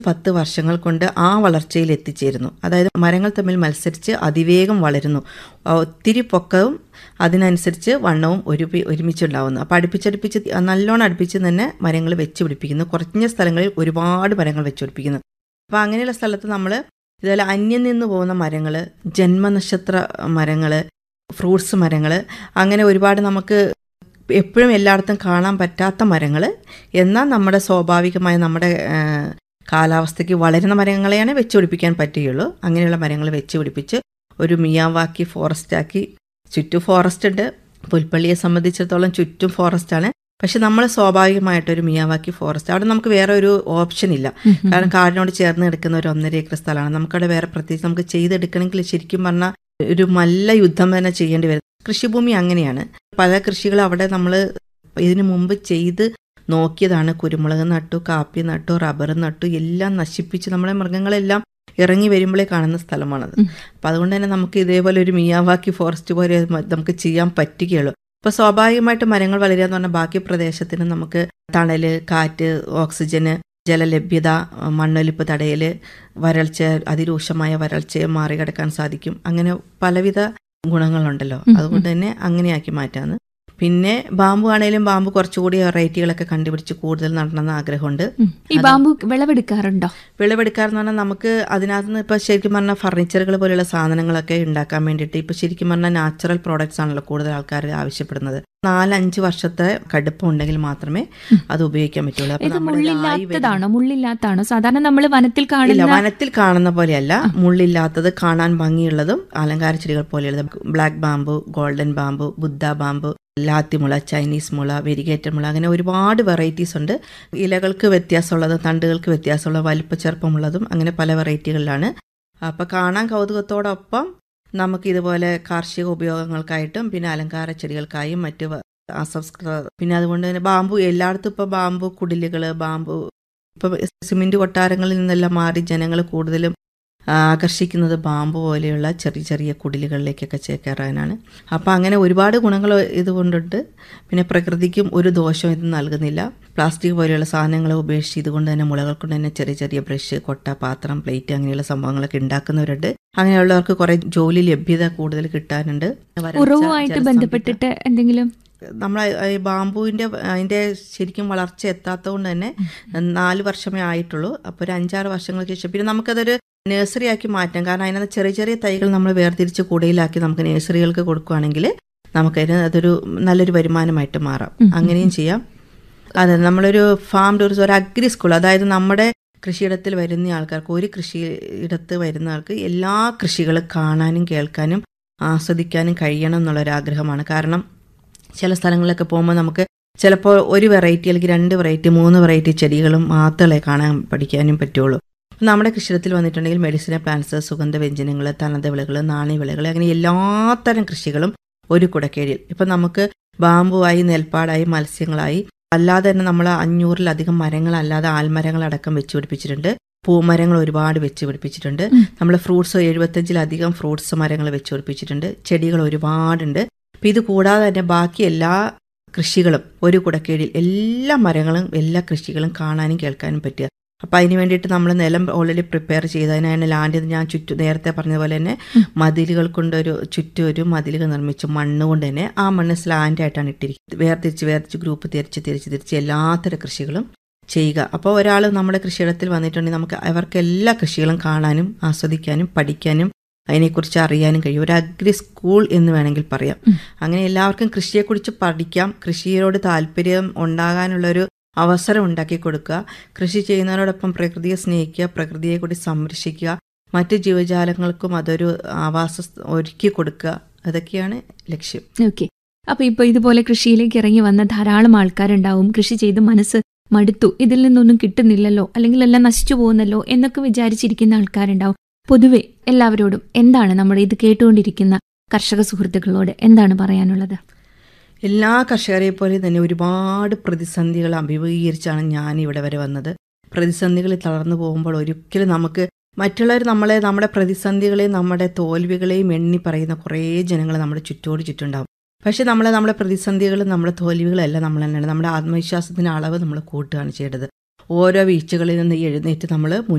പത്ത് വർഷങ്ങൾ കൊണ്ട് ആ വളർച്ചയിൽ എത്തിച്ചേരുന്നു അതായത് മരങ്ങൾ തമ്മിൽ മത്സരിച്ച് അതിവേഗം വളരുന്നു ആ, ഒത്തിരി പൊക്കവും അതിനനുസരിച്ച് വണ്ണവും ഒരു ഒരുമിച്ചുണ്ടാവുന്നു അപ്പോൾ അടുപ്പിച്ചടുപ്പിച്ച് നല്ലോണം അടുപ്പിച്ച് തന്നെ മരങ്ങൾ വെച്ച് പിടിപ്പിക്കുന്നു കുറഞ്ഞ സ്ഥലങ്ങളിൽ ഒരുപാട് മരങ്ങൾ വെച്ച് പിടിപ്പിക്കുന്നു അപ്പോൾ അങ്ങനെയുള്ള സ്ഥലത്ത് നമ്മൾ ഇതുപോലെ അന്യം നിന്ന് പോകുന്ന മരങ്ങൾ ജന്മനക്ഷത്ര മരങ്ങൾ ഫ്രൂട്ട്സ് മരങ്ങൾ അങ്ങനെ ഒരുപാട് നമുക്ക് എപ്പോഴും എല്ലായിടത്തും കാണാൻ പറ്റാത്ത മരങ്ങൾ എന്നാൽ നമ്മുടെ സ്വാഭാവികമായ നമ്മുടെ ആ, കാലാവസ്ഥയ്ക്ക് വളരുന്ന മരങ്ങളെയാണ് വെച്ച് പിടിപ്പിക്കാൻ പറ്റുകയുള്ളൂ അങ്ങനെയുള്ള മരങ്ങൾ വെച്ച് പിടിപ്പിച്ച് ഒരു മിയാവാക്കി ഫോറസ്റ്റാക്കി ചുറ്റും ഫോറസ്റ്റ് ഉണ്ട് പുൽപ്പള്ളിയെ സംബന്ധിച്ചിടത്തോളം ചുറ്റും ഫോറസ്റ്റാണ് പക്ഷെ നമ്മൾ സ്വാഭാവികമായിട്ടൊരു മിയാവാക്കി ഫോറസ്റ്റ് അവിടെ നമുക്ക് വേറെ ഒരു ഓപ്ഷൻ ഇല്ല കാരണം കാടിനോട് ചേർന്ന് കിടക്കുന്ന ഒരു ഒന്നര ഏക്കർ സ്ഥലമാണ് നമുക്കവിടെ വേറെ പ്രത്യേകിച്ച് നമുക്ക് ചെയ്തെടുക്കണമെങ്കിൽ ശരിക്കും പറഞ്ഞാൽ ഒരു നല്ല യുദ്ധം തന്നെ ചെയ്യേണ്ടി വരും കൃഷിഭൂമി അങ്ങനെയാണ് പല കൃഷികൾ അവിടെ നമ്മൾ ഇതിനു മുമ്പ് ചെയ്ത് നോക്കിയതാണ് കുരുമുളക് നട്ടു കാപ്പി നട്ടു റബ്ബർ നട്ടു എല്ലാം നശിപ്പിച്ച് നമ്മുടെ മൃഗങ്ങളെല്ലാം ഇറങ്ങി വരുമ്പോഴേ കാണുന്ന സ്ഥലമാണത് ഉം. അപ്പം അതുകൊണ്ട് തന്നെ നമുക്ക് ഇതേപോലെ ഒരു മിയാവാക്കി ഫോറസ്റ്റ് പോലെ മ- നമുക്ക് ചെയ്യാൻ പറ്റുകയുള്ളൂ അപ്പോൾ സ്വാഭാവികമായിട്ട് മരങ്ങൾ വളരുക എന്ന് പറഞ്ഞാൽ ബാക്കി പ്രദേശത്തിന് നമുക്ക് തണല് കാറ്റ് ഓക്സിജന് ജലലഭ്യത മണ്ണൊലിപ്പ് തടയൽ വരൾച്ച അതിരൂക്ഷമായ വരൾച്ചയെ മറികടക്കാൻ സാധിക്കും അങ്ങനെ പലവിധ ഗുണങ്ങളുണ്ടല്ലോ ഉം, ഉം. അതുകൊണ്ട് തന്നെ അങ്ങനെയാക്കി മാറ്റാന്ന് പിന്നെ ബാമ്പു ആണെങ്കിലും ബാമ്പു കുറച്ചുകൂടി വെറൈറ്റികളൊക്കെ കണ്ടുപിടിച്ച് കൂടുതൽ നടണമെന്ന് ആഗ്രഹമുണ്ട് ഉം. ഈ ബാമ്പു വിളവെടുക്കാറുണ്ടോ വിളവെടുക്കാറെന്ന് പറഞ്ഞാൽ നമുക്ക് അതിനകത്ത് നിന്ന് ഇപ്പോൾ ശരിക്കും പറഞ്ഞാൽ ഫർണിച്ചറുകൾ പോലെയുള്ള സാധനങ്ങളൊക്കെ ഉണ്ടാക്കാൻ വേണ്ടിയിട്ട് ഇപ്പോൾ ശരിക്കും പറഞ്ഞാൽ നാച്ചുറൽ പ്രോഡക്ട്സ് ആണല്ലോ കൂടുതൽ ആൾക്കാർ ആവശ്യപ്പെടുന്നത് നാലഞ്ച് വർഷത്തെ കടുപ്പം ഉണ്ടെങ്കിൽ മാത്രമേ അത് ഉപയോഗിക്കാൻ പറ്റുള്ളൂ അപ്പോൾ ഇത് നമ്മുടെ ഒരു ആയി വരുന്ന- മുള്ളില്ലാത്തതാണോ മുള്ളില്ലാത്തതാണോ സാധാരണ നമ്മൾ വനത്തിൽ ഇല്ല കാണുന്ന വനത്തിൽ കാണുന്ന പോലെയല്ല മുള്ളില്ലാത്തത് കാണാൻ ഭംഗിയുള്ളതും അലങ്കാര ചെടികൾ പോലെയുള്ളത് black bamboo golden bamboo Buddha bamboo ലാത്തിമുള ചൈനീസ് മുള വെരിഗേറ്റഡ് മുള അങ്ങനെ ഒരുപാട് വെറൈറ്റീസ് ഉണ്ട് ഇലകൾക്ക് വ്യത്യാസമുള്ളതും തണ്ടുകൾക്ക് വ്യത്യാസമുള്ള വലിപ്പ ചെറുപ്പമുള്ളതും അങ്ങനെ പല വെറൈറ്റികളിലാണ് അപ്പോൾ കാണാൻ കൗതുകത്തോടൊപ്പം നമുക്ക് ഇതുപോലെ കാർഷിക ഉപയോഗങ്ങൾക്കായിട്ടും പിന്നെ അലങ്കാര ചെടികൾക്കായും മറ്റ് വ- അസംസ്കൃത പിന്നെ അതുകൊണ്ട് തന്നെ ബാമ്പു എല്ലായിടത്തും ഇപ്പോൾ ബാമ്പു കുടിലുകൾ ബാമ്പു ഇപ്പം സിമെന്റ് കൊട്ടാരങ്ങളിൽ നിന്നെല്ലാം മാറി ജനങ്ങൾ കൂടുതലും ആ, ആകർഷിക്കുന്നത് ബാമ്പു പോലെയുള്ള ചെറിയ ചെറിയ കുടിലുകളിലേക്കൊക്കെ ചേക്കേറാനാണ് അപ്പോൾ അങ്ങനെ ഒരുപാട് ഗുണങ്ങൾ ഇതുകൊണ്ടുണ്ട് പിന്നെ പ്രകൃതിക്കും ഒരു ദോഷവും ഇത് നൽകുന്നില്ല പ്ലാസ്റ്റിക് പോലെയുള്ള സാധനങ്ങൾ ഉപേക്ഷിച്ച് ഇതുകൊണ്ട് തന്നെ മുളകൾ കൊണ്ട് തന്നെ ചെറിയ ചെറിയ ബ്രഷ് കൊട്ട പാത്രം പ്ലേറ്റ് അങ്ങനെയുള്ള സംഭവങ്ങളൊക്കെ ഉണ്ടാക്കുന്നവരുണ്ട് അങ്ങനെയുള്ളവർക്ക് കുറേ ജോലി ലഭ്യത കൂടുതൽ കിട്ടാനുണ്ട് വരൾച്ച, ഉറവുമായിട്ട് ജലസംഭരണ- ബന്ധപ്പെട്ടിട്ട് എന്തെങ്കിലും നമ്മൾ ഈ ബാമ്പുവിൻ്റെ അതിൻ്റെ ശരിക്കും വളർച്ച എത്താത്തത് കൊണ്ട് തന്നെ നാല് വർഷമേ ആയിട്ടുള്ളൂ അപ്പോൾ ഒരു അഞ്ചാറ് വർഷങ്ങൾക്ക് ശേഷം പിന്നെ നമുക്കതൊരു നഴ്സറി ആക്കി മാറ്റാം കാരണം അതിനകത്ത് ചെറിയ ചെറിയ തൈകൾ നമ്മൾ വേർതിരിച്ച് കൂടയിലാക്കി നമുക്ക് നഴ്സറികൾക്ക് കൊടുക്കുകയാണെങ്കിൽ നമുക്കതിന് അതൊരു നല്ലൊരു വരുമാനമായിട്ട് മാറാം ഉം. അങ്ങനെയും ചെയ്യാം അതെ നമ്മളൊരു ഫാം ടൂറിസം ഒരു അഗ്രി സ്കൂൾ അതായത് നമ്മുടെ കൃഷിയിടത്തിൽ വരുന്ന ആൾക്കാർക്ക് ഒരു കൃഷിയിടത്ത് വരുന്ന ആൾക്ക് എല്ലാ കൃഷികളും കാണാനും കേൾക്കാനും ആസ്വദിക്കാനും കഴിയണം എന്നുള്ളൊരു ആഗ്രഹമാണ് കാരണം ചില സ്ഥലങ്ങളിലൊക്കെ പോകുമ്പോൾ നമുക്ക് ചിലപ്പോൾ ഒരു വെറൈറ്റി അല്ലെങ്കിൽ രണ്ട് വെറൈറ്റി മൂന്ന് വെറൈറ്റി ചെടികളും മാത്രമേ കാണാൻ പഠിക്കാനും പറ്റുള്ളൂ നമ്മുടെ കൃഷിയിടത്തിൽ വന്നിട്ടുണ്ടെങ്കിൽ മെഡിസിനൽ പ്ലാന്റ്സ് സുഗന്ധവ്യഞ്ജനങ്ങൾ തനത് വിളകൾ നാണ്യവിളകൾ അങ്ങനെ എല്ലാത്തരം കൃഷികളും ഒരു കുടക്കീഴിൽ ഇപ്പം നമുക്ക് ബാമ്പുവായി നെൽപ്പാടായി മത്സ്യങ്ങളായി അല്ലാതെ തന്നെ നമ്മൾ അഞ്ഞൂറിലധികം മരങ്ങളല്ലാതെ ആൽമരങ്ങളടക്കം വെച്ച് പിടിപ്പിച്ചിട്ടുണ്ട് പൂമരങ്ങൾ ഒരുപാട് വെച്ച് പിടിപ്പിച്ചിട്ടുണ്ട് ഉം. നമ്മൾ ഫ്രൂട്ട്സ് എഴുപത്തഞ്ചിലധികം ഫ്രൂട്ട്സ് മരങ്ങൾ വെച്ച് പിടിപ്പിച്ചിട്ടുണ്ട് ചെടികൾ ഒരുപാടുണ്ട് അപ്പം ഇത് കൂടാതെ തന്നെ ബാക്കി എല്ലാ കൃഷികളും ഒരു കുടക്കീഴിൽ എല്ലാ മരങ്ങളും എല്ലാ കൃഷികളും കാണാനും കേൾക്കാനും പറ്റുക അപ്പം അതിന് വേണ്ടിയിട്ട് നമ്മൾ നിലം ഓൾറെഡി പ്രിപ്പയർ ചെയ്ത് അതിനാണ് ലാൻഡ് ഞാൻ ചുറ്റും നേരത്തെ പറഞ്ഞതുപോലെ തന്നെ ഉം. മതിലുകൾ കൊണ്ടൊരു ചുറ്റും ഒരു മതിലുകൾ നിർമ്മിച്ചു മണ്ണ് കൊണ്ട് തന്നെ ആ മണ്ണ് സ്ലാൻഡായിട്ടാണ് ഇട്ടിരിക്കുന്നത് വേർതിരിച്ച് വേർതിരിച്ച് ഗ്രൂപ്പ് തിരിച്ച് തിരിച്ച് തിരിച്ച് എല്ലാത്തരം കൃഷികളും ചെയ്യുക അപ്പോൾ ഒരാൾ നമ്മുടെ കൃഷിയിടത്തിൽ വന്നിട്ടുണ്ടെങ്കിൽ നമുക്ക് അവർക്ക് എല്ലാ കൃഷികളും കാണാനും ആസ്വദിക്കാനും പഠിക്കാനും അതിനെക്കുറിച്ച് അറിയാനും കഴിയും ഒരു അഗ്രി സ്കൂൾ എന്ന് വേണമെങ്കിൽ പറയാം ഉം. അങ്ങനെ എല്ലാവർക്കും കൃഷിയെക്കുറിച്ച് പഠിക്കാം കൃഷിയോട് താല്പര്യം ഉണ്ടാകാനുള്ളൊരു അവസരം ഉണ്ടാക്കി കൊടുക്കുക കൃഷി ചെയ്യുന്നതിനോടൊപ്പം പ്രകൃതിയെ സ്നേഹിക്കുക പ്രകൃതിയെ കൂടി സംരക്ഷിക്കുക മറ്റ് ജീവജാലങ്ങൾക്കും അതൊരു ആവാസ സ്ഥ- ഒരുക്കി കൊടുക്കുക അതൊക്കെയാണ് ലക്ഷ്യം ഓക്കെ അപ്പൊ ഇപ്പൊ ഇതുപോലെ കൃഷിയിലേക്ക് ഇറങ്ങി വന്ന ധാരാളം ആൾക്കാരുണ്ടാവും കൃഷി ചെയ്ത് മനസ്സ് മടുത്തു ഇതിൽ നിന്നൊന്നും കിട്ടുന്നില്ലല്ലോ അല്ലെങ്കിൽ എല്ലാം നശിച്ചു പോകുന്നല്ലോ എന്നൊക്കെ വിചാരിച്ചിരിക്കുന്ന ആൾക്കാരുണ്ടാവും പൊതുവെ എല്ലാവരോടും എന്താണ് നമ്മുടെ ഇത് കേട്ടുകൊണ്ടിരിക്കുന്ന കർഷക സുഹൃത്തുക്കളോട് എന്താണ് പറയാനുള്ളത് എല്ലാ കർഷകരെ പോലെ തന്നെ ഒരുപാട് പ്രതിസന്ധികൾ അഭിമുഖീകരിച്ചാണ് ഞാൻ ഇവിടെ വരെ വന്നത് പ്രതിസന്ധികളിൽ തളർന്നു പോകുമ്പോൾ ഒരിക്കലും നമുക്ക് മറ്റുള്ളവർ നമ്മളെ നമ്മുടെ പ്രതിസന്ധികളെയും നമ്മുടെ തോൽവികളെയും എണ്ണി പറയുന്ന കുറേ ജനങ്ങൾ നമ്മുടെ ചുറ്റോട് ചുറ്റുണ്ടാവും പക്ഷെ നമ്മളെ നമ്മുടെ പ്രതിസന്ധികളും നമ്മുടെ തോൽവികളും എല്ലാം നമ്മൾ തന്നെയാണ് നമ്മുടെ ആത്മവിശ്വാസത്തിൻ്റെ അളവ് നമ്മൾ കൂട്ടുകയാണ് ചെയ്യേണ്ടത് ഓരോ വീഴ്ചകളിൽ നിന്ന് എഴുന്നേറ്റ് നമ്മൾ